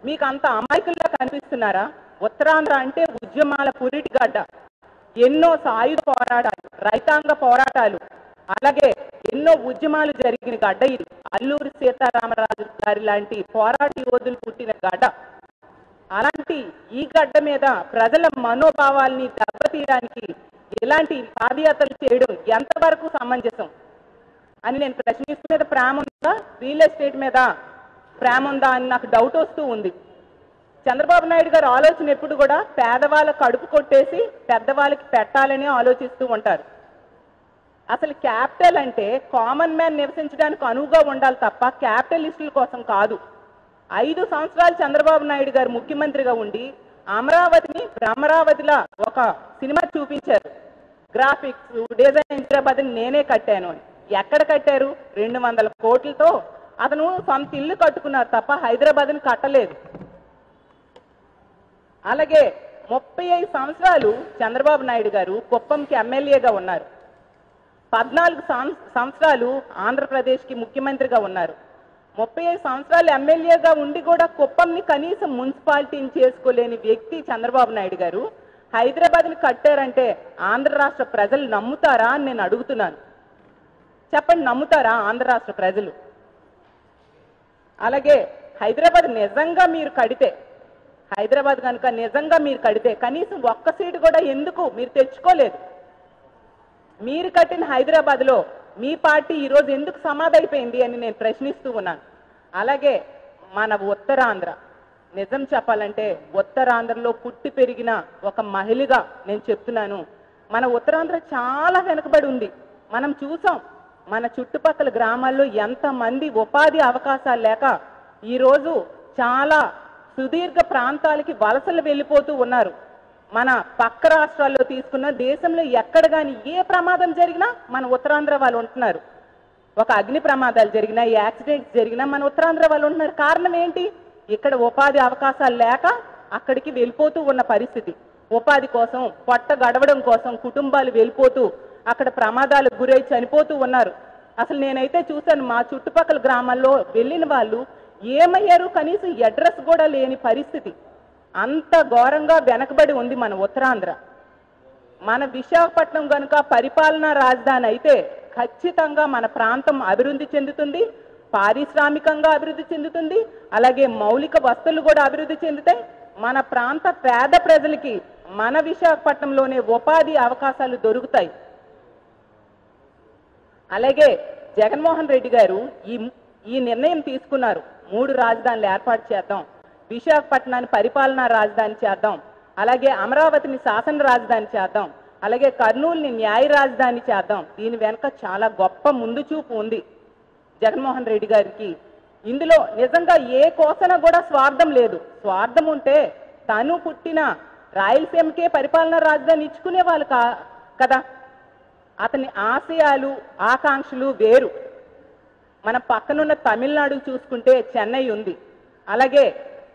మీకు అంత అమాయకుల్లా కనిపిస్తున్నారా ఉత్తరాంధ్ర అంటే ఉద్యమాల పురిటిగడ్డ ఎన్నో సాయుధ పోరాటాలు రైతాంగ పోరాటాలు అలాగే ఎన్నో ఉద్యమాలు జరిగిన గడ్డ ఇది అల్లూరి సీతారామరాజు గారి లాంటి పోరాట యోధులు పుట్టిన గడ్డ అలాంటి ఈ గడ్డ మీద ప్రజల మనోభావాల్ని దెబ్బతీయడానికి ఇలాంటి పాదయాత్రలు చేయడం ఎంతవరకు సమంజసం అని నేను ప్రశ్నిస్తూ మీద ప్రేమ ఉందా రియల్ ఎస్టేట్ మీద ప్రేమ ఉందా అని నాకు డౌట్ వస్తూ ఉంది చంద్రబాబు నాయుడు గారు ఆలోచన ఎప్పుడు కూడా పేదవాళ్ళ కడుపు కొట్టేసి పెద్దవాళ్ళకి పెట్టాలని ఆలోచిస్తూ ఉంటారు అసలు క్యాపిటల్ అంటే కామన్ మ్యాన్ నివసించడానికి అనువుగా ఉండాలి తప్ప క్యాపిటలిస్టుల కోసం కాదు ఐదు సంవత్సరాలు చంద్రబాబు నాయుడు గారు ముఖ్యమంత్రిగా ఉండి అమరావతిని అమరావతిలా ఒక సినిమా చూపించారు గ్రాఫిక్స్ డిజైన్ హైదరాబాద్ని నేనే కట్టాను అని ఎక్కడ కట్టారు రెండు వందల కోట్లతో అతను సొంత ఇల్లు కట్టుకున్నారు తప్ప హైదరాబాద్ని కట్టలేదు అలాగే ముప్పై ఐదు సంవత్సరాలు చంద్రబాబు నాయుడు గారు కుప్పంకి ఎమ్మెల్యేగా ఉన్నారు పద్నాలుగు సం- సంవత్సరాలు ఆంధ్రప్రదేశ్కి ముఖ్యమంత్రిగా ఉన్నారు ముప్పై ఐదు సంవత్సరాలు ఎమ్మెల్యేగా ఉండి కూడా కుప్పంని కనీసం మున్సిపాలిటీని చేసుకోలేని వ్యక్తి చంద్రబాబు నాయుడు గారు హైదరాబాద్ని కట్టారంటే ఆంధ్ర రాష్ట్ర ప్రజలు నమ్ముతారా అని నేను అడుగుతున్నాను చెప్పండి నమ్ముతారా ఆంధ్ర రాష్ట్ర ప్రజలు అలాగే హైదరాబాద్ నిజంగా మీరు కడితే హైదరాబాద్ కనుక నిజంగా మీరు కడితే కనీసం ఒక్క సీటు కూడా ఎందుకు మీరు తెచ్చుకోలేదు మీరు కట్టిన హైదరాబాద్లో మీ పార్టీ ఈరోజు ఎందుకు సమాధైపోయింది అని నేను ప్రశ్నిస్తూ ఉన్నాను అలాగే మన ఉత్తరాంధ్ర నిజం చెప్పాలంటే ఉత్తరాంధ్రలో పుట్టి పెరిగిన ఒక మహిళగా నేను చెప్తున్నాను మన ఉత్తరాంధ్ర చాలా వెనుకబడి ఉంది మనం చూసాం మన చుట్టుపక్కల గ్రామాల్లో ఎంతమంది ఉపాధి అవకాశాలు లేక ఈరోజు చాలా సుదీర్ఘ ప్రాంతాలకి వలసలు వెళ్ళిపోతూ ఉన్నారు మన పక్క రాష్ట్రాల్లో తీసుకున్న దేశంలో ఎక్కడ కానీ ఏ ప్రమాదం జరిగినా మన ఉత్తరాంధ్ర వాళ్ళు ఉంటున్నారు ఒక అగ్ని ప్రమాదాలు జరిగినా యాక్సిడెంట్స్ జరిగినా మన ఉత్తరాంధ్ర వాళ్ళు ఉంటున్నారు కారణం ఏంటి ఇక్కడ ఉపాధి అవకాశాలు లేక అక్కడికి వెళ్ళిపోతూ ఉన్న పరిస్థితి ఉపాధి కోసం పొట్ట గడవడం కోసం కుటుంబాలు వెళ్ళిపోతూ అక్కడ ప్రమాదాలకు గురై చనిపోతూ ఉన్నారు అసలు నేనైతే చూశాను మా చుట్టుపక్కల గ్రామాల్లో వెళ్ళిన వాళ్ళు ఏమయ్యారు కనీసం అడ్రస్ కూడా లేని పరిస్థితి అంత ఘోరంగా వెనకబడి ఉంది మన ఉత్తరాంధ్ర మన విశాఖపట్నం కనుక పరిపాలనా రాజధాని అయితే ఖచ్చితంగా మన ప్రాంతం అభివృద్ధి చెందుతుంది పారిశ్రామికంగా అభివృద్ధి చెందుతుంది అలాగే మౌలిక వస్తువులు కూడా అభివృద్ధి చెందుతాయి మన ప్రాంత పేద ప్రజలకి మన విశాఖపట్నంలోనే ఉపాధి అవకాశాలు దొరుకుతాయి అలాగే జగన్మోహన్ రెడ్డి గారు ఈ ఈ నిర్ణయం తీసుకున్నారు మూడు రాజధానులు ఏర్పాటు చేద్దాం విశాఖపట్నాన్ని పరిపాలనా రాజధాని చేద్దాం అలాగే అమరావతిని శాసన రాజధాని చేద్దాం అలాగే కర్నూలుని న్యాయ రాజధాని చేద్దాం దీని వెనుక చాలా గొప్ప ముందు చూపు ఉంది జగన్మోహన్ రెడ్డి గారికి ఇందులో నిజంగా ఏ కోసన కూడా స్వార్థం లేదు స్వార్థం ఉంటే తను పుట్టిన రాయలసీమకే పరిపాలనా రాజధాని ఇచ్చుకునే వాళ్ళు కా కదా అతని ఆశయాలు ఆకాంక్షలు వేరు మన పక్కనున్న తమిళనాడు చూసుకుంటే చెన్నై ఉంది అలాగే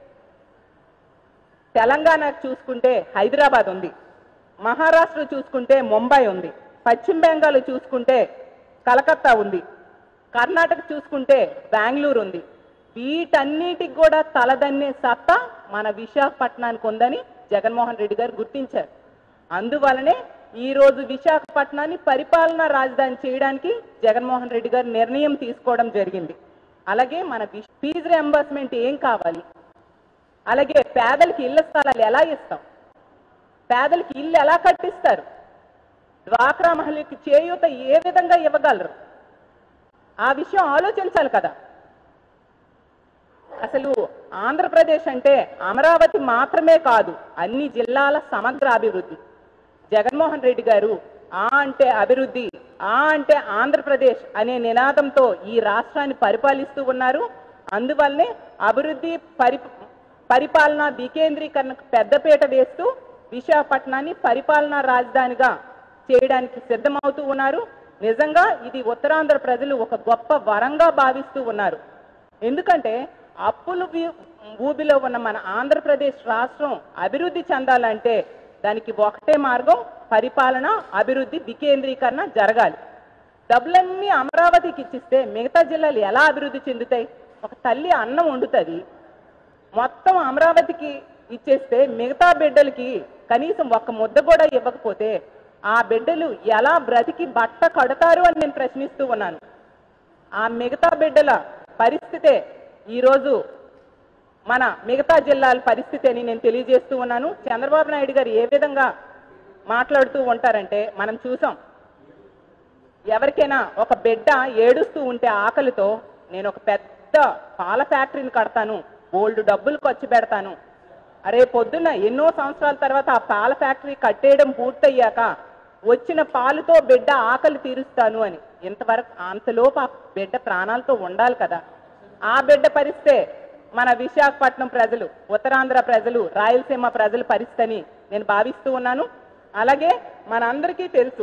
తెలంగాణ చూసుకుంటే హైదరాబాద్ ఉంది మహారాష్ట్ర చూసుకుంటే ముంబై ఉంది పశ్చిమ బెంగాల్ చూసుకుంటే కలకత్తా ఉంది కర్ణాటక చూసుకుంటే బెంగళూరు ఉంది వీటన్నిటికి కూడా తలదన్నే సత్తా మన విశాఖపట్నానికి ఉందని జగన్మోహన్ రెడ్డి గారు గుర్తించారు అందువలనే ఈ రోజు విశాఖపట్నాన్ని పరిపాలనా రాజధాని చేయడానికి జగన్మోహన్ రెడ్డి గారు నిర్ణయం తీసుకోవడం జరిగింది అలాగే మన విశ్- ఫీజు రియంబర్స్మెంట్ ఏం కావాలి అలాగే పేదలకి ఇళ్ల స్థలాలు ఎలా ఇస్తాం పేదలకి ఇల్లు ఎలా కట్టిస్తారు డ్వాక్రా మహిళకి చేయూత ఏ విధంగా ఇవ్వగలరు ఆ విషయం ఆలోచించాలి కదా అసలు ఆంధ్రప్రదేశ్ అంటే అమరావతి మాత్రమే కాదు అన్ని జిల్లాల సమగ్ర అభివృద్ధి జగన్మోహన్ రెడ్డి గారు ఆ అంటే అభివృద్ధి ఆ అంటే ఆంధ్రప్రదేశ్ అనే నినాదంతో ఈ రాష్ట్రాన్ని పరిపాలిస్తూ ఉన్నారు అందువల్లనే అభివృద్ధి పరి పరిపాలన వికేంద్రీకరణకు పెద్దపీట వేస్తూ విశాఖపట్నాన్ని పరిపాలనా రాజధానిగా చేయడానికి సిద్ధమవుతూ ఉన్నారు నిజంగా ఇది ఉత్తరాంధ్ర ప్రజలు ఒక గొప్ప వరంగా భావిస్తూ ఉన్నారు ఎందుకంటే అప్పులు వి- ఊబిలో ఉన్న మన ఆంధ్రప్రదేశ్ రాష్ట్రం అభివృద్ధి చెందాలంటే దానికి ఒకటే మార్గం పరిపాలన అభివృద్ధి వికేంద్రీకరణ జరగాలి డబ్బులన్నీ అమరావతికి ఇచ్చిస్తే మిగతా జిల్లాలు ఎలా అభివృద్ధి చెందుతాయి ఒక తల్లి అన్నం వండుతుంది మొత్తం అమరావతికి ఇచ్చేస్తే మిగతా బిడ్డలకి కనీసం ఒక్క ముద్ద కూడా ఇవ్వకపోతే ఆ బిడ్డలు ఎలా బ్రతికి బట్ట కడతారు అని నేను ప్రశ్నిస్తూ ఉన్నాను ఆ మిగతా బిడ్డల పరిస్థితే ఈరోజు మన మిగతా జిల్లాల పరిస్థితి అని నేను తెలియజేస్తూ ఉన్నాను చంద్రబాబు నాయుడు గారు ఏ విధంగా మాట్లాడుతూ ఉంటారంటే మనం చూసాం ఎవరికైనా ఒక బిడ్డ ఏడుస్తూ ఉంటే ఆకలితో నేను ఒక పెద్ద పాల ఫ్యాక్టరీని కడతాను బోల్డ్ డబ్బులు ఖర్చు పెడతాను అరే పొద్దున్న ఎన్నో సంవత్సరాల తర్వాత ఆ పాల ఫ్యాక్టరీ కట్టేయడం పూర్తయ్యాక వచ్చిన పాలుతో బిడ్డ ఆకలి తీరుస్తాను అని ఇంతవరకు అంతలోపు ఆ బిడ్డ ప్రాణాలతో ఉండాలి కదా ఆ బిడ్డ పరిస్థితే మన విశాఖపట్నం ప్రజలు ఉత్తరాంధ్ర ప్రజలు రాయలసీమ ప్రజల పరిస్థితి అని నేను భావిస్తూ ఉన్నాను అలాగే మనందరికీ తెలుసు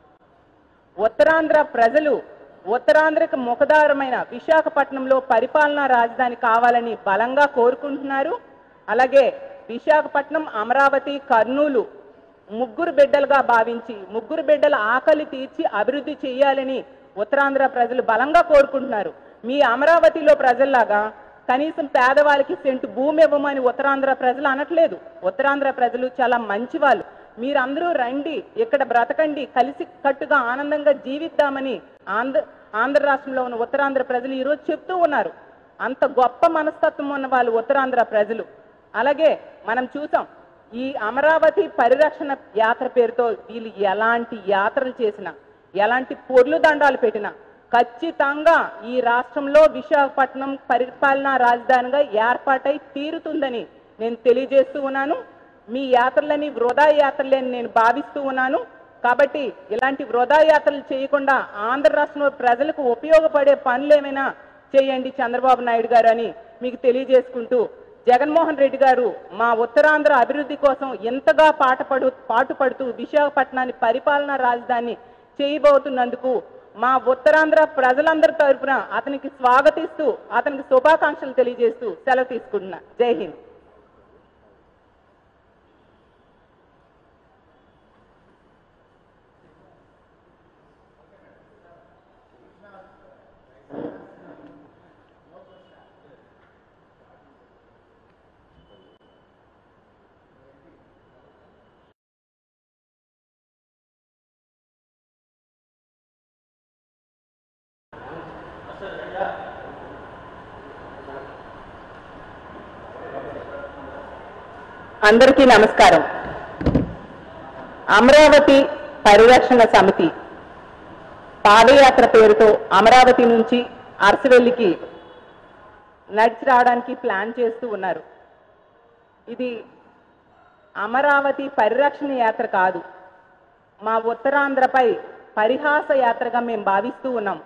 ఉత్తరాంధ్ర ప్రజలు ఉత్తరాంధ్రకు ముఖదారమైన విశాఖపట్నంలో పరిపాలనా రాజధాని కావాలని బలంగా కోరుకుంటున్నారు అలాగే విశాఖపట్నం అమరావతి కర్నూలు ముగ్గురు బిడ్డలుగా భావించి ముగ్గురు బిడ్డల ఆకలి తీర్చి అభివృద్ధి చేయాలని ఉత్తరాంధ్ర ప్రజలు బలంగా కోరుకుంటున్నారు మీ అమరావతిలో ప్రజల్లాగా కనీసం పేదవాళ్ళకి సెంటు భూమి ఇవ్వమని ఉత్తరాంధ్ర ప్రజలు అనట్లేదు ఉత్తరాంధ్ర ప్రజలు చాలా మంచి వాళ్ళు మీరందరూ రండి ఇక్కడ బ్రతకండి కలిసి కట్టుగా ఆనందంగా జీవిద్దామని ఆంధ్ర ఆంధ్ర రాష్ట్రంలో ఉన్న ఉత్తరాంధ్ర ప్రజలు ఈరోజు చెప్తూ ఉన్నారు అంత గొప్ప మనస్తత్వం ఉన్న వాళ్ళు ఉత్తరాంధ్ర ప్రజలు అలాగే మనం చూసాం ఈ అమరావతి పరిరక్షణ యాత్ర పేరుతో వీళ్ళు ఎలాంటి యాత్రలు చేసినా ఎలాంటి పొర్లు దండాలు పెట్టినా ఖచ్చితంగా ఈ రాష్ట్రంలో విశాఖపట్నం పరిపాలనా రాజధానిగా ఏర్పాటై తీరుతుందని నేను తెలియజేస్తూ ఉన్నాను మీ యాత్రలని వృధా యాత్రలని నేను భావిస్తూ ఉన్నాను కాబట్టి ఇలాంటి వృధా యాత్రలు చేయకుండా ఆంధ్ర రాష్ట్రంలో ప్రజలకు ఉపయోగపడే పనులు ఏమైనా చేయండి చంద్రబాబు నాయుడు గారు అని మీకు తెలియజేసుకుంటూ జగన్మోహన్ రెడ్డి గారు మా ఉత్తరాంధ్ర అభివృద్ధి కోసం ఎంతగా పాటపడు పాటుపడుతూ విశాఖపట్నాన్ని పరిపాలనా రాజధాని చేయబోతున్నందుకు మా ఉత్తరాంధ్ర ప్రజలందరి తరపున అతనికి స్వాగతిస్తూ అతనికి శుభాకాంక్షలు తెలియజేస్తూ సెలవు తీసుకుంటున్నా జై హింద్ అందరికీ నమస్కారం అమరావతి పరిరక్షణ సమితి పాదయాత్ర పేరుతో అమరావతి నుంచి అరసవెల్లికి నడిచి రావడానికి ప్లాన్ చేస్తూ ఉన్నారు ఇది అమరావతి పరిరక్షణ యాత్ర కాదు మా ఉత్తరాంధ్రపై పరిహాస యాత్రగా మేము భావిస్తూ ఉన్నాం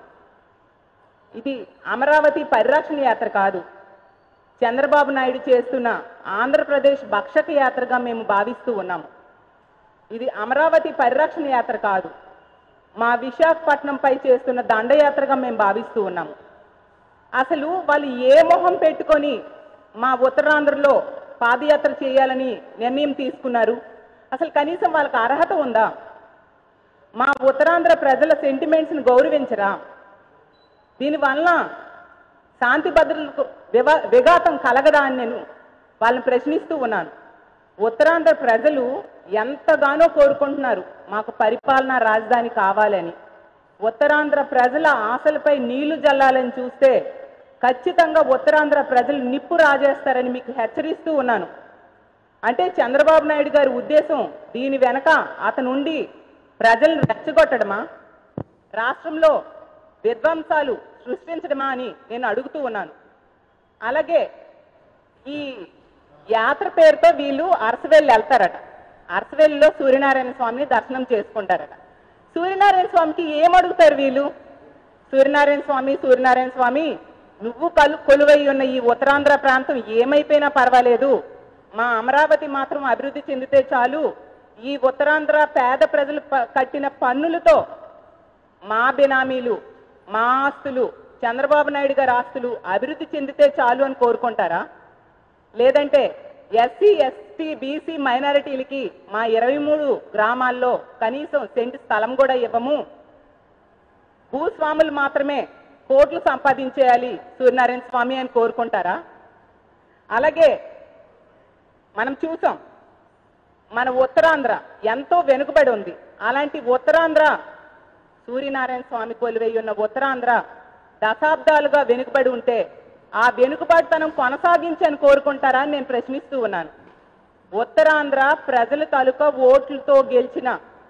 ఇది అమరావతి పరిరక్షణ యాత్ర కాదు చంద్రబాబు నాయుడు చేస్తున్న ఆంధ్రప్రదేశ్ భక్షక యాత్రగా మేము భావిస్తూ ఉన్నాము ఇది అమరావతి పరిరక్షణ యాత్ర కాదు మా విశాఖపట్నంపై చేస్తున్న దండయాత్రగా మేము భావిస్తూ ఉన్నాము అసలు వాళ్ళు ఏ మొహం పెట్టుకొని మా ఉత్తరాంధ్రలో పాదయాత్ర చేయాలని నిర్ణయం తీసుకున్నారు అసలు కనీసం వాళ్ళకి అర్హత ఉందా మా ఉత్తరాంధ్ర ప్రజల సెంటిమెంట్స్ని గౌరవించరా దీనివల్ల శాంతి భద్రతలకు వివా విఘాతం కలగదా అని నేను వాళ్ళని ప్రశ్నిస్తూ ఉన్నాను ఉత్తరాంధ్ర ప్రజలు ఎంతగానో కోరుకుంటున్నారు మాకు పరిపాలనా రాజధాని కావాలని ఉత్తరాంధ్ర ప్రజల ఆశలపై నీళ్లు జల్లాలని చూస్తే ఖచ్చితంగా ఉత్తరాంధ్ర ప్రజలు నిప్పు రాజేస్తారని మీకు హెచ్చరిస్తూ ఉన్నాను అంటే చంద్రబాబు నాయుడు గారి ఉద్దేశం దీని వెనక అతనుండి ప్రజలను రెచ్చగొట్టడమా రాష్ట్రంలో విధ్వంసాలు సృష్టించడమా అని నేను అడుగుతూ ఉన్నాను అలాగే ఈ యాత్ర పేరుతో వీళ్ళు అరసవేలు వెళ్తారట అరసవేలులో సూర్యనారాయణ స్వామిని దర్శనం చేసుకుంటారట సూర్యనారాయణ స్వామికి ఏం అడుగుతారు వీళ్ళు సూర్యనారాయణ స్వామి సూర్యనారాయణ స్వామి నువ్వు కలు కొలువై ఉన్న ఈ ఉత్తరాంధ్ర ప్రాంతం ఏమైపోయినా పర్వాలేదు మా అమరావతి మాత్రం అభివృద్ధి చెందితే చాలు ఈ ఉత్తరాంధ్ర పేద ప్రజలు ప- కట్టిన పన్నులతో మా బినామీలు మా ఆస్తులు చంద్రబాబు నాయుడు గారి ఆస్తులు అభివృద్ధి చెందితే చాలు అని కోరుకుంటారా లేదంటే ఎస్సీ ఎస్టీ బీసీ మైనారిటీలకి మా ఇరవై మూడు గ్రామాల్లో కనీసం సెంటు స్థలం కూడా ఇవ్వము భూస్వాములు మాత్రమే కోట్లు సంపాదించేయాలి సూర్యనారాయణ స్వామి అని కోరుకుంటారా అలాగే మనం చూసాం మన ఉత్తరాంధ్ర ఎంతో వెనుకబడి ఉంది అలాంటి ఉత్తరాంధ్ర సూర్యనారాయణ స్వామి కొలువై ఉన్న ఉత్తరాంధ్ర దశాబ్దాలుగా వెనుకబడి ఉంటే ఆ వెనుకబాటుతనం కొనసాగించని కోరుకుంటారా అని నేను ప్రశ్నిస్తూ ఉన్నాను ఉత్తరాంధ్ర ప్రజల తాలూకా ఓట్లతో గెలిచిన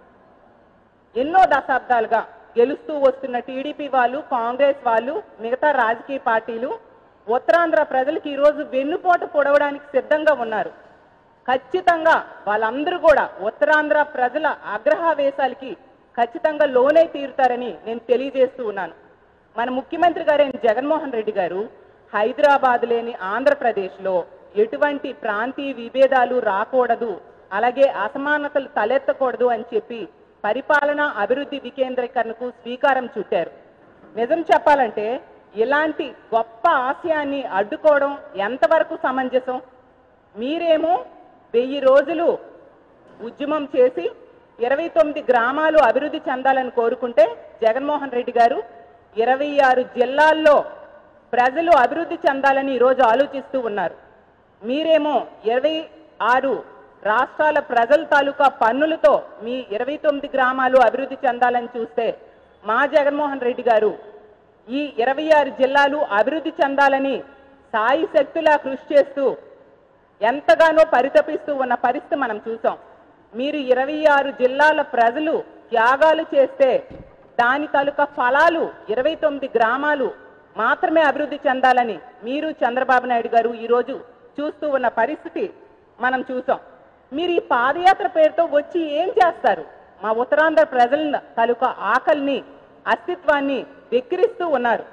ఎన్నో దశాబ్దాలుగా గెలుస్తూ వస్తున్న టీడీపీ వాళ్ళు కాంగ్రెస్ వాళ్ళు మిగతా రాజకీయ పార్టీలు ఉత్తరాంధ్ర ప్రజలకు ఈరోజు వెన్నుపోటు పొడవడానికి సిద్ధంగా ఉన్నారు ఖచ్చితంగా వాళ్ళందరూ కూడా ఉత్తరాంధ్ర ప్రజల ఆగ్రహావేశాలకి ఖచ్చితంగా లోనై తీరుతారని నేను తెలియజేస్తూ ఉన్నాను మన ముఖ్యమంత్రి గారైన జగన్మోహన్ రెడ్డి గారు హైదరాబాద్ లేని ఆంధ్రప్రదేశ్లో ఎటువంటి ప్రాంతీయ విభేదాలు రాకూడదు అలాగే అసమానతలు తలెత్తకూడదు అని చెప్పి పరిపాలన అభివృద్ధి వికేంద్రీకరణకు శ్రీకారం చుట్టారు నిజం చెప్పాలంటే ఇలాంటి గొప్ప ఆశయాన్ని అడ్డుకోవడం ఎంతవరకు సమంజసం మీరేమో వెయ్యి రోజులు ఉద్యమం చేసి ఇరవై తొమ్మిది గ్రామాలు అభివృద్ధి చెందాలని కోరుకుంటే జగన్మోహన్ రెడ్డి గారు ఇరవై ఆరు జిల్లాల్లో ప్రజలు అభివృద్ధి చెందాలని ఈరోజు ఆలోచిస్తూ ఉన్నారు మీరేమో ఇరవై ఆరు రాష్ట్రాల ప్రజల తాలూకా పన్నులతో మీ ఇరవై తొమ్మిది గ్రామాలు అభివృద్ధి చెందాలని చూస్తే మా జగన్మోహన్ రెడ్డి గారు ఈ ఇరవై ఆరు జిల్లాలు అభివృద్ధి చెందాలని సాయి శక్తులా కృషి చేస్తూ ఎంతగానో పరితపిస్తూ ఉన్న పరిస్థితి మనం చూసాం మీరు ఇరవై ఆరు జిల్లాల ప్రజలు త్యాగాలు చేస్తే దాని తాలూకా ఫలాలు ఇరవై తొమ్మిది గ్రామాలు మాత్రమే అభివృద్ధి చెందాలని మీరు చంద్రబాబు నాయుడు గారు ఈరోజు చూస్తూ ఉన్న పరిస్థితి మనం చూసాం మీరు ఈ పాదయాత్ర పేరుతో వచ్చి ఏం చేస్తారు మా ఉత్తరాంధ్ర ప్రజల తాలూకా ఆకలిని అస్తిత్వాన్ని వెక్కిరిస్తూ ఉన్నారు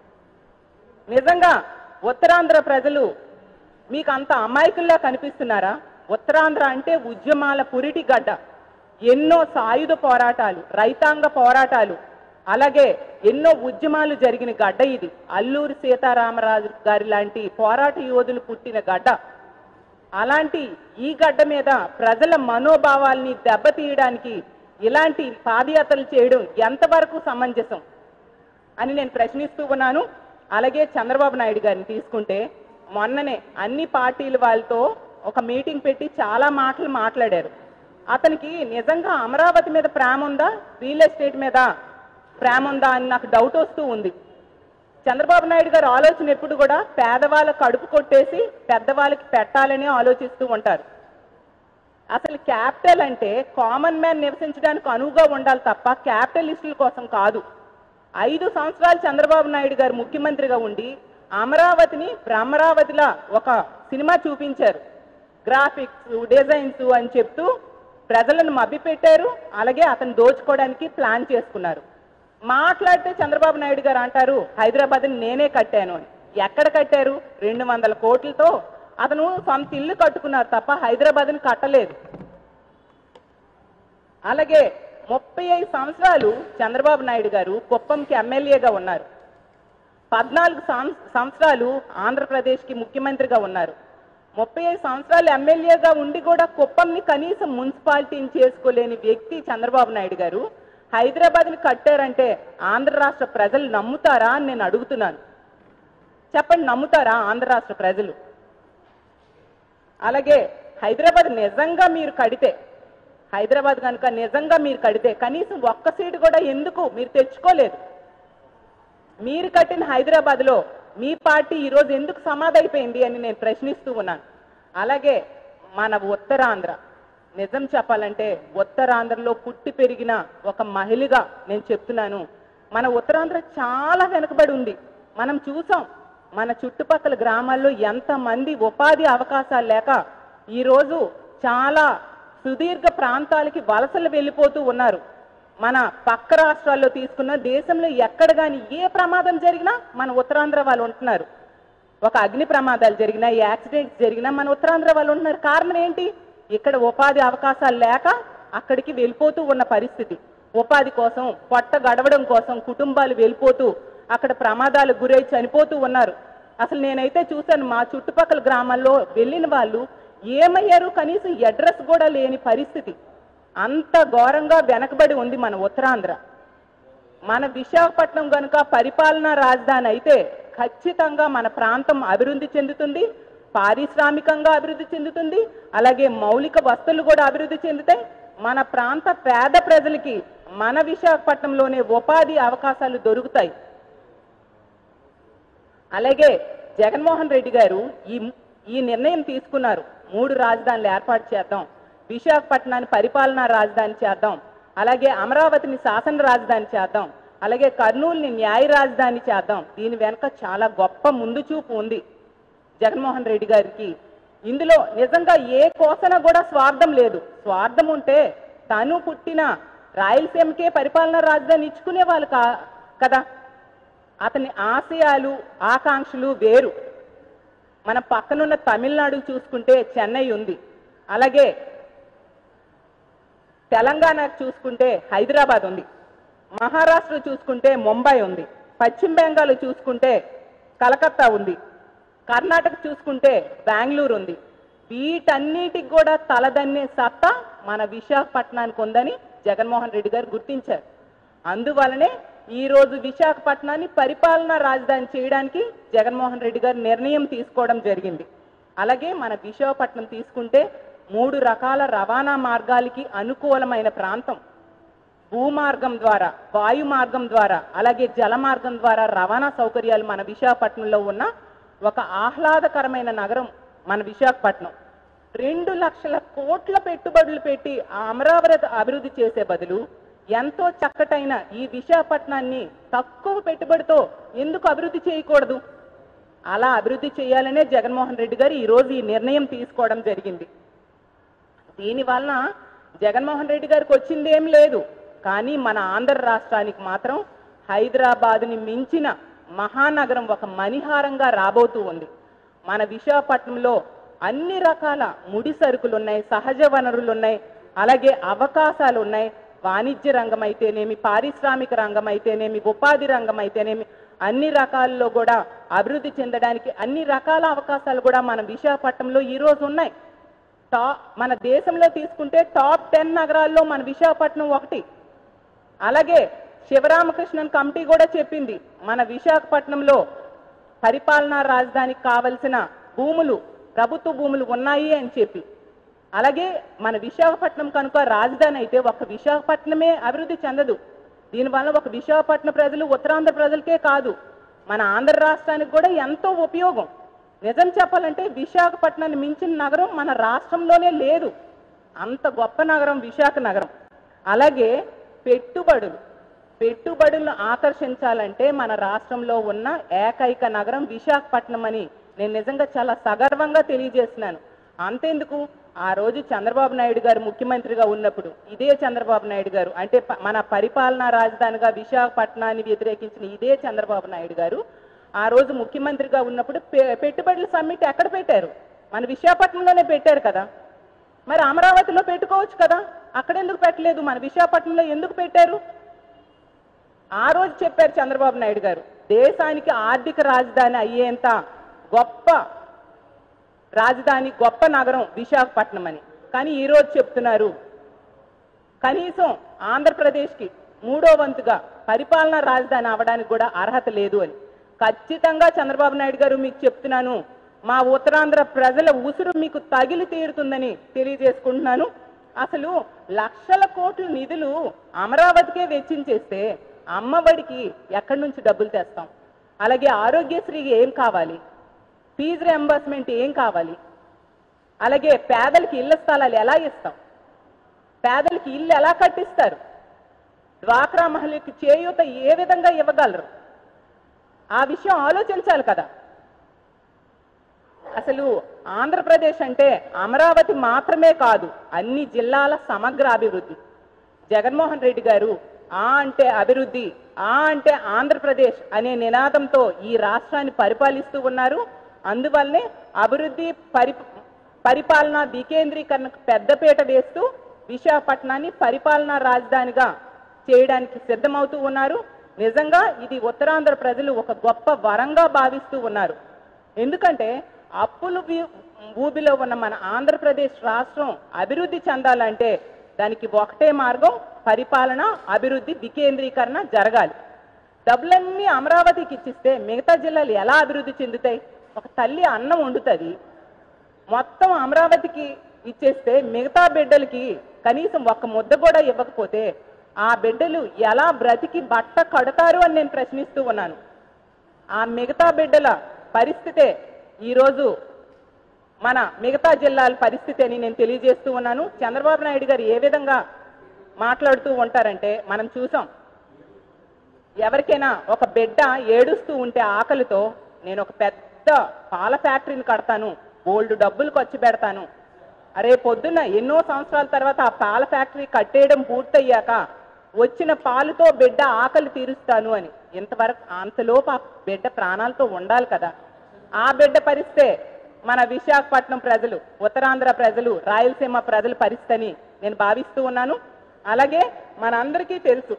నిజంగా ఉత్తరాంధ్ర ప్రజలు మీకు అంత అమాయకుల్లా కనిపిస్తున్నారా ఉత్తరాంధ్ర అంటే ఉద్యమాల పురిటి గడ్డ ఎన్నో సాయుధ పోరాటాలు రైతాంగ పోరాటాలు అలాగే ఎన్నో ఉద్యమాలు జరిగిన గడ్డ ఇది అల్లూరి సీతారామరాజు గారి లాంటి పోరాట యోధులు పుట్టిన గడ్డ అలాంటి ఈ గడ్డ మీద ప్రజల మనోభావాల్ని దెబ్బతీయడానికి ఇలాంటి పాదయాత్రలు చేయడం ఎంతవరకు సమంజసం అని నేను ప్రశ్నిస్తూ ఉన్నాను అలాగే చంద్రబాబు నాయుడు గారిని తీసుకుంటే మొన్ననే అన్ని పార్టీల వాళ్ళతో ఒక మీటింగ్ పెట్టి చాలా మాటలు మాట్లాడారు అతనికి నిజంగా అమరావతి మీద ప్రేమ ఉందా రియల్ ఎస్టేట్ మీద ప్రేమ ఉందా అని నాకు డౌట్ వస్తూ ఉంది చంద్రబాబు నాయుడు గారు ఆలోచన ఎప్పుడు కూడా పేదవాళ్ళ కడుపు కొట్టేసి పెద్దవాళ్ళకి పెట్టాలని ఆలోచిస్తూ ఉంటారు అసలు క్యాపిటల్ అంటే కామన్ మ్యాన్ నివసించడానికి అనువుగా ఉండాలి తప్ప క్యాపిటలిస్టుల కోసం కాదు ఐదు సంవత్సరాలు చంద్రబాబు నాయుడు గారు ముఖ్యమంత్రిగా ఉండి అమరావతిని బ్రహ్మరావతిలా ఒక సినిమా చూపించారు గ్రాఫిక్స్ డిజైన్స్ అని చెప్తూ ప్రజలను మభ్యపెట్టారు అలాగే అతను దోచుకోవడానికి ప్లాన్ చేసుకున్నారు మాట్లాడితే చంద్రబాబు నాయుడు గారు అంటారు హైదరాబాద్ని నేనే కట్టాను అని ఎక్కడ కట్టారు రెండు వందల కోట్లతో అతను సొంత ఇల్లు కట్టుకున్నారు తప్ప హైదరాబాద్ని కట్టలేదు అలాగే ముప్పై ఐదు సంవత్సరాలు చంద్రబాబు నాయుడు గారు కుప్పంకి ఎమ్మెల్యేగా ఉన్నారు పద్నాలుగు సం- సంవత్సరాలు ఆంధ్రప్రదేశ్కి ముఖ్యమంత్రిగా ఉన్నారు ముప్పై ఐదు సంవత్సరాలు ఎమ్మెల్యేగా ఉండి కూడా కుప్పంని కనీసం మున్సిపాలిటీని చేసుకోలేని వ్యక్తి చంద్రబాబు నాయుడు గారు హైదరాబాద్ని కట్టారంటే ఆంధ్ర రాష్ట్ర ప్రజలు నమ్ముతారా అని నేను అడుగుతున్నాను చెప్పండి నమ్ముతారా ఆంధ్ర రాష్ట్ర ప్రజలు అలాగే హైదరాబాద్ నిజంగా మీరు కడితే హైదరాబాద్ కనుక నిజంగా మీరు కడితే కనీసం ఒక్క సీటు కూడా ఎందుకు మీరు తెచ్చుకోలేదు మీరు కట్టిన హైదరాబాద్లో మీ పార్టీ ఈరోజు ఎందుకు సమాధైపోయింది అని నేను ప్రశ్నిస్తూ ఉన్నాను అలాగే మన ఉత్తరాంధ్ర నిజం చెప్పాలంటే ఉత్తరాంధ్రలో పుట్టి పెరిగిన ఒక మహిళగా నేను చెప్తున్నాను మన ఉత్తరాంధ్ర చాలా వెనుకబడి ఉంది మనం చూసాం మన చుట్టుపక్కల గ్రామాల్లో ఎంతమంది ఉపాధి అవకాశాలు లేక ఈరోజు చాలా సుదీర్ఘ ప్రాంతాలకి వలసలు వెళ్ళిపోతూ ఉన్నారు మన పక్క రాష్ట్రాల్లో తీసుకున్న దేశంలో ఎక్కడ కానీ ఏ ప్రమాదం జరిగినా మన ఉత్తరాంధ్ర వాళ్ళు ఉంటున్నారు ఒక అగ్ని ప్రమాదాలు జరిగినా యాక్సిడెంట్స్ జరిగినా మన ఉత్తరాంధ్ర వాళ్ళు ఉంటున్నారు కారణం ఏంటి ఇక్కడ ఉపాధి అవకాశాలు లేక అక్కడికి వెళ్ళిపోతూ ఉన్న పరిస్థితి ఉపాధి కోసం పొట్ట గడవడం కోసం కుటుంబాలు వెళ్ళిపోతూ అక్కడ ప్రమాదాలకు గురై చనిపోతూ ఉన్నారు అసలు నేనైతే చూశాను మా చుట్టుపక్కల గ్రామాల్లో వెళ్ళిన వాళ్ళు ఏమయ్యారు కనీసం అడ్రస్ కూడా లేని పరిస్థితి అంత ఘోరంగా వెనకబడి ఉంది మన ఉత్తరాంధ్ర మన విశాఖపట్నం కనుక పరిపాలనా రాజధాని అయితే ఖచ్చితంగా మన ప్రాంతం అభివృద్ధి చెందుతుంది పారిశ్రామికంగా అభివృద్ధి చెందుతుంది అలాగే మౌలిక వస్తువులు కూడా అభివృద్ధి చెందుతాయి మన ప్రాంత పేద ప్రజలకి మన విశాఖపట్నంలోనే ఉపాధి అవకాశాలు దొరుకుతాయి అలాగే జగన్మోహన్ రెడ్డి గారు ఈ ఈ నిర్ణయం తీసుకున్నారు మూడు రాజధానులు ఏర్పాటు చేద్దాం విశాఖపట్నాన్ని పరిపాలనా రాజధాని చేద్దాం అలాగే అమరావతిని శాసన రాజధాని చేద్దాం అలాగే కర్నూలుని న్యాయ రాజధాని చేద్దాం దీని వెనక చాలా గొప్ప ముందు చూపు ఉంది జగన్మోహన్ రెడ్డి గారికి ఇందులో నిజంగా ఏ కోసన కూడా స్వార్థం లేదు స్వార్థం ఉంటే తను పుట్టిన రాయలసీమకే పరిపాలనా రాజధాని ఇచ్చుకునే వాళ్ళు కా కదా అతని ఆశయాలు ఆకాంక్షలు వేరు మన పక్కనున్న తమిళనాడు చూసుకుంటే చెన్నై ఉంది అలాగే తెలంగాణ చూసుకుంటే హైదరాబాద్ ఉంది మహారాష్ట్ర చూసుకుంటే ముంబై ఉంది పశ్చిమ బెంగాల్ చూసుకుంటే కలకత్తా ఉంది కర్ణాటక చూసుకుంటే బెంగళూరు ఉంది వీటన్నిటికి కూడా తలదన్నే సత్తా మన విశాఖపట్నానికి ఉందని జగన్మోహన్ రెడ్డి గారు గుర్తించారు అందువలనే ఈ రోజు విశాఖపట్నాన్ని పరిపాలనా రాజధాని చేయడానికి జగన్మోహన్ రెడ్డి గారు నిర్ణయం తీసుకోవడం జరిగింది అలాగే మన విశాఖపట్నం తీసుకుంటే మూడు రకాల రవాణా మార్గాలకి అనుకూలమైన ప్రాంతం భూమార్గం ద్వారా వాయు మార్గం ద్వారా అలాగే జల మార్గం ద్వారా రవాణా సౌకర్యాలు మన విశాఖపట్నంలో ఉన్న ఒక ఆహ్లాదకరమైన నగరం మన విశాఖపట్నం రెండు లక్షల కోట్ల పెట్టుబడులు పెట్టి ఆ అమరావతి అభివృద్ధి చేసే బదులు ఎంతో చక్కటైన ఈ విశాఖపట్నాన్ని తక్కువ పెట్టుబడితో ఎందుకు అభివృద్ధి చేయకూడదు అలా అభివృద్ధి చేయాలనే జగన్మోహన్ రెడ్డి గారు ఈ రోజు ఈ నిర్ణయం తీసుకోవడం జరిగింది దీని వలన జగన్మోహన్ రెడ్డి గారికి వచ్చింది ఏం లేదు కానీ మన ఆంధ్ర రాష్ట్రానికి మాత్రం హైదరాబాద్ని మించిన మహానగరం ఒక మణిహారంగా రాబోతూ ఉంది మన విశాఖపట్నంలో అన్ని రకాల ముడి సరుకులు ఉన్నాయి సహజ వనరులు ఉన్నాయి అలాగే అవకాశాలు ఉన్నాయి వాణిజ్య రంగం అయితేనేమి పారిశ్రామిక రంగం అయితేనేమి ఉపాధి రంగం అయితేనేమి అన్ని రకాల్లో కూడా అభివృద్ధి చెందడానికి అన్ని రకాల అవకాశాలు కూడా మన విశాఖపట్నంలో ఈ రోజు ఉన్నాయి టా మన దేశంలో తీసుకుంటే టాప్ టెన్ నగరాల్లో మన విశాఖపట్నం ఒకటి అలాగే శివరామకృష్ణన్ కమిటీ కూడా చెప్పింది మన విశాఖపట్నంలో పరిపాలనా రాజధానికి కావలసిన భూములు ప్రభుత్వ భూములు ఉన్నాయి అని చెప్పి అలాగే మన విశాఖపట్నం కనుక రాజధాని అయితే ఒక విశాఖపట్నమే అభివృద్ధి చెందదు దీనివల్ల ఒక విశాఖపట్నం ప్రజలు ఉత్తరాంధ్ర ప్రజలకే కాదు మన ఆంధ్ర రాష్ట్రానికి కూడా ఎంతో ఉపయోగం నిజం చెప్పాలంటే విశాఖపట్నాన్ని మించిన నగరం మన రాష్ట్రంలోనే లేదు అంత గొప్ప నగరం విశాఖ నగరం అలాగే పెట్టుబడులు పెట్టుబడులను ఆకర్షించాలంటే మన రాష్ట్రంలో ఉన్న ఏకైక నగరం విశాఖపట్నం అని నేను నిజంగా చాలా సగర్వంగా తెలియజేస్తున్నాను అంతెందుకు ఆ రోజు చంద్రబాబు నాయుడు గారు ముఖ్యమంత్రిగా ఉన్నప్పుడు ఇదే చంద్రబాబు నాయుడు గారు అంటే ప- మన పరిపాలనా రాజధానిగా విశాఖపట్నాన్ని వ్యతిరేకించిన ఇదే చంద్రబాబు నాయుడు గారు ఆ రోజు ముఖ్యమంత్రిగా ఉన్నప్పుడు పె- పెట్టుబడుల సమ్మిట్ ఎక్కడ పెట్టారు మన విశాఖపట్నంలోనే పెట్టారు కదా మరి అమరావతిలో పెట్టుకోవచ్చు కదా అక్కడ ఎందుకు పెట్టలేదు మన విశాఖపట్నంలో ఎందుకు పెట్టారు ఆ రోజు చెప్పారు చంద్రబాబు నాయుడు గారు దేశానికి ఆర్థిక రాజధాని అయ్యేంత గొప్ప రాజధాని గొప్ప నగరం విశాఖపట్నం అని కానీ ఈ రోజు చెప్తున్నారు కనీసం ఆంధ్రప్రదేశ్కి మూడో వంతుగా పరిపాలనా రాజధాని అవడానికి కూడా అర్హత లేదు అని ఖచ్చితంగా చంద్రబాబు నాయుడు గారు మీకు చెప్తున్నాను మా ఉత్తరాంధ్ర ప్రజల ఉసురు మీకు తగిలి తీరుతుందని తెలియజేసుకుంటున్నాను అసలు లక్షల కోట్ల నిధులు అమరావతికే వెచ్చించేస్తే అమ్మఒడికి ఎక్కడి నుంచి డబ్బులు తెస్తాం అలాగే ఆరోగ్యశ్రీకి ఏం కావాలి ఫీజు రియంబర్స్మెంట్ ఏం కావాలి అలాగే పేదలకి ఇళ్ల స్థలాలు ఎలా ఇస్తాం పేదలకి ఇల్లు ఎలా కట్టిస్తారు డ్వాక్రా మహిళకి చేయూత ఏ విధంగా ఇవ్వగలరు ఆ విషయం ఆలోచించాలి కదా అసలు ఆంధ్రప్రదేశ్ అంటే అమరావతి మాత్రమే కాదు అన్ని జిల్లాల సమగ్ర అభివృద్ధి జగన్మోహన్ రెడ్డి గారు ఆ అంటే అభివృద్ధి ఆ అంటే ఆంధ్రప్రదేశ్ అనే నినాదంతో ఈ రాష్ట్రాన్ని పరిపాలిస్తూ ఉన్నారు అందువల్లనే అభివృద్ధి పరి పరిపాలన వికేంద్రీకరణకు పెద్దపీట వేస్తూ విశాఖపట్నాన్ని పరిపాలనా రాజధానిగా చేయడానికి సిద్ధమవుతూ ఉన్నారు నిజంగా ఇది ఉత్తరాంధ్ర ప్రజలు ఒక గొప్ప వరంగా భావిస్తూ ఉన్నారు ఎందుకంటే అప్పులు వీ- ఊబిలో ఉన్న మన ఆంధ్రప్రదేశ్ రాష్ట్రం అభివృద్ధి చెందాలంటే దానికి ఒకటే మార్గం పరిపాలన అభివృద్ధి వికేంద్రీకరణ జరగాలి డబ్బులన్నీ అమరావతికి ఇచ్చిస్తే మిగతా జిల్లాలు ఎలా అభివృద్ధి చెందుతాయి ఒక తల్లి అన్నం వండుతుంది మొత్తం అమరావతికి ఇచ్చేస్తే మిగతా బిడ్డలకి కనీసం ఒక్క ముద్ద కూడా ఇవ్వకపోతే ఆ బిడ్డలు ఎలా బ్రతికి బట్ట కడతారు అని నేను ప్రశ్నిస్తూ ఉన్నాను ఆ మిగతా బిడ్డల పరిస్థితే ఈరోజు మన మిగతా జిల్లాల పరిస్థితి అని నేను తెలియజేస్తూ ఉన్నాను చంద్రబాబు నాయుడు గారు ఏ విధంగా మాట్లాడుతూ ఉంటారంటే మనం చూసాం ఎవరికైనా ఒక బిడ్డ ఏడుస్తూ ఉంటే ఆకలితో నేను ఒక పెద్ద పాల ఫ్యాక్టరీని కడతాను బోల్డ్ డబ్బులు ఖర్చు పెడతాను అరే పొద్దున్న ఎన్నో సంవత్సరాల తర్వాత ఆ పాల ఫ్యాక్టరీ కట్టేయడం పూర్తయ్యాక వచ్చిన పాలుతో బిడ్డ ఆకలి తీరుస్తాను అని ఇంతవరకు అంతలోపు ఆ బిడ్డ ప్రాణాలతో ఉండాలి కదా ఆ బిడ్డ పరిస్థితే మన విశాఖపట్నం ప్రజలు ఉత్తరాంధ్ర ప్రజలు రాయలసీమ ప్రజల పరిస్థితి అని నేను భావిస్తూ ఉన్నాను అలాగే మనందరికీ తెలుసు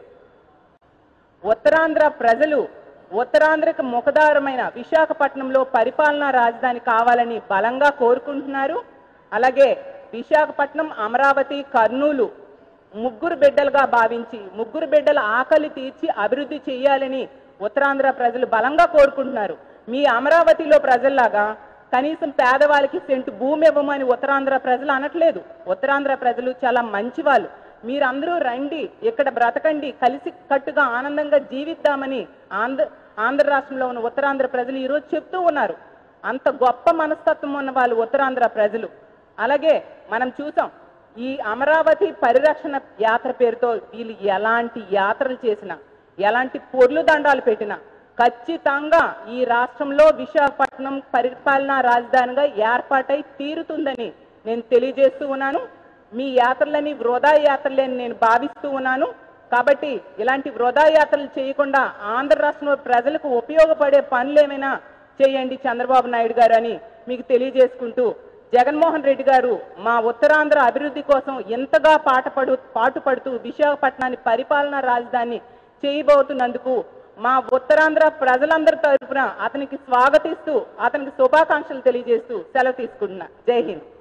ఉత్తరాంధ్ర ప్రజలు ఉత్తరాంధ్రకు ముఖదారమైన విశాఖపట్నంలో పరిపాలనా రాజధాని కావాలని బలంగా కోరుకుంటున్నారు అలాగే విశాఖపట్నం అమరావతి కర్నూలు ముగ్గురు బిడ్డలుగా భావించి ముగ్గురు బిడ్డల ఆకలి తీర్చి అభివృద్ధి చేయాలని ఉత్తరాంధ్ర ప్రజలు బలంగా కోరుకుంటున్నారు మీ అమరావతిలో ప్రజల్లాగా కనీసం పేదవాళ్ళకి సెంటు భూమి ఇవ్వమని ఉత్తరాంధ్ర ప్రజలు అనట్లేదు ఉత్తరాంధ్ర ప్రజలు చాలా మంచి వాళ్ళు మీరందరూ రండి ఇక్కడ బ్రతకండి కలిసి కట్టుగా ఆనందంగా జీవిద్దామని ఆంధ్ర ఆంధ్ర రాష్ట్రంలో ఉన్న ఉత్తరాంధ్ర ప్రజలు ఈరోజు చెప్తూ ఉన్నారు అంత గొప్ప మనస్తత్వం ఉన్న వాళ్ళు ఉత్తరాంధ్ర ప్రజలు అలాగే మనం చూసాం ఈ అమరావతి పరిరక్షణ యాత్ర పేరుతో వీళ్ళు ఎలాంటి యాత్రలు చేసినా ఎలాంటి పొర్లు దండాలు పెట్టినా ఖచ్చితంగా ఈ రాష్ట్రంలో విశాఖపట్నం పరిపాలనా రాజధానిగా ఏర్పాటై తీరుతుందని నేను తెలియజేస్తూ ఉన్నాను మీ యాత్రలని వృధా యాత్రలని నేను భావిస్తూ ఉన్నాను కాబట్టి ఇలాంటి వృధా యాత్రలు చేయకుండా ఆంధ్ర రాష్ట్రంలో ప్రజలకు ఉపయోగపడే పనులు ఏమైనా చేయండి చంద్రబాబు నాయుడు గారు అని మీకు తెలియజేసుకుంటూ జగన్మోహన్ రెడ్డి గారు మా ఉత్తరాంధ్ర అభివృద్ధి కోసం ఎంతగా పాటపడు పాటుపడుతూ విశాఖపట్నాన్ని పరిపాలనా రాజధాని చేయబోతున్నందుకు మా ఉత్తరాంధ్ర ప్రజలందరి తరపున అతనికి స్వాగతిస్తూ అతనికి శుభాకాంక్షలు తెలియజేస్తూ సెలవు తీసుకుంటున్నా జై హింద్